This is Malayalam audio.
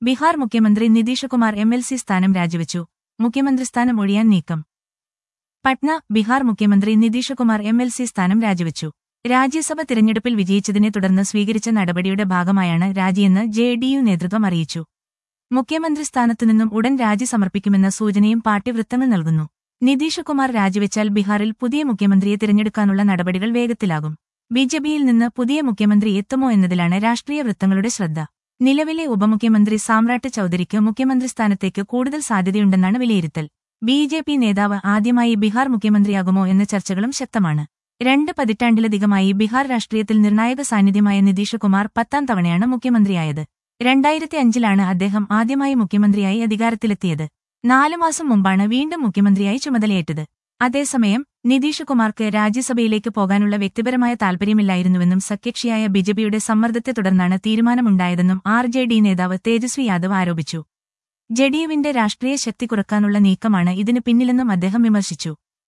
ബീഹാർ മുഖ്യമന്ത്രി Nitish Kumar M L C സ്ഥാനം രാജിവെച്ചു മുഖ്യമന്ത്രി സ്ഥാനം ഒഴിയാൻ നീക്കം പട്ന ബീഹാർ മുഖ്യമന്ത്രി Nitish Kumar M L C സ്ഥാനം രാജിവെച്ചു രാജ്യസഭ തിരഞ്ഞെടുപ്പിൽ വിജയിച്ചതിനെ തുടർന്ന് സ്വീകരിച്ച നടപടിയുടെ ഭാഗമായാണ് രാജിയെന്ന് ജെ ഡി യു നേതൃത്വം അറിയിച്ചു മുഖ്യമന്ത്രി സ്ഥാനത്തുനിന്നും ഉടൻ രാജി സമർപ്പിക്കുമെന്ന സൂചനയും പാർട്ടി വൃത്തങ്ങൾ നൽകുന്നു നിതീഷ് കുമാർ രാജിവെച്ചാൽ ബീഹാറിൽ പുതിയ മുഖ്യമന്ത്രിയെ തിരഞ്ഞെടുക്കാനുള്ള നടപടികൾ വേഗത്തിലാകും ബിജെപിയിൽ നിന്ന് പുതിയ മുഖ്യമന്ത്രി എത്തുമോ എന്നതിലാണ് രാഷ്ട്രീയ വൃത്തങ്ങളുടെ ശ്രദ്ധ നിലവിലെ ഉപമുഖ്യമന്ത്രി സാമ്രാട്ട് ചൌധരിക്ക് മുഖ്യമന്ത്രി സ്ഥാനത്തേക്ക് കൂടുതൽ സാധ്യതയുണ്ടെന്നാണ് വിലയിരുത്തൽ ബി ജെ പി നേതാവ് ആദ്യമായി ബീഹാർ മുഖ്യമന്ത്രിയാകുമോ എന്ന ചർച്ചകളും ശക്തമാണ് രണ്ട് പതിറ്റാണ്ടിലധികമായി ബീഹാർ രാഷ്ട്രീയത്തിൽ നിർണായക സാന്നിധ്യമായ നിതീഷ് കുമാർ പത്താം തവണയാണ് മുഖ്യമന്ത്രിയായത് രണ്ടായിരത്തി അഞ്ചിലാണ് അദ്ദേഹം ആദ്യമായി മുഖ്യമന്ത്രിയായി അധികാരത്തിലെത്തിയത് നാലു മാസം മുമ്പാണ് വീണ്ടും മുഖ്യമന്ത്രിയായി ചുമതലയേറ്റത് അതേസമയം നിതീഷ് കുമാർക്ക് രാജ്യസഭയിലേക്ക് പോകാനുള്ള വ്യക്തിപരമായ താൽപര്യമില്ലായിരുന്നുവെന്നും സഖ്യകക്ഷിയായ ബിജെപിയുടെ സമ്മർദ്ദത്തെ തുടർന്നാണ് തീരുമാനമുണ്ടായതെന്നും ആർ ജെ ഡി നേതാവ് തേജസ്വി യാദവ് ആരോപിച്ചു ജെഡിയുവിന്റെ രാഷ്ട്രീയ ശക്തി കുറക്കാനുള്ള നീക്കമാണ് ഇതിന് പിന്നിലെന്നും അദ്ദേഹം വിമർശിച്ചു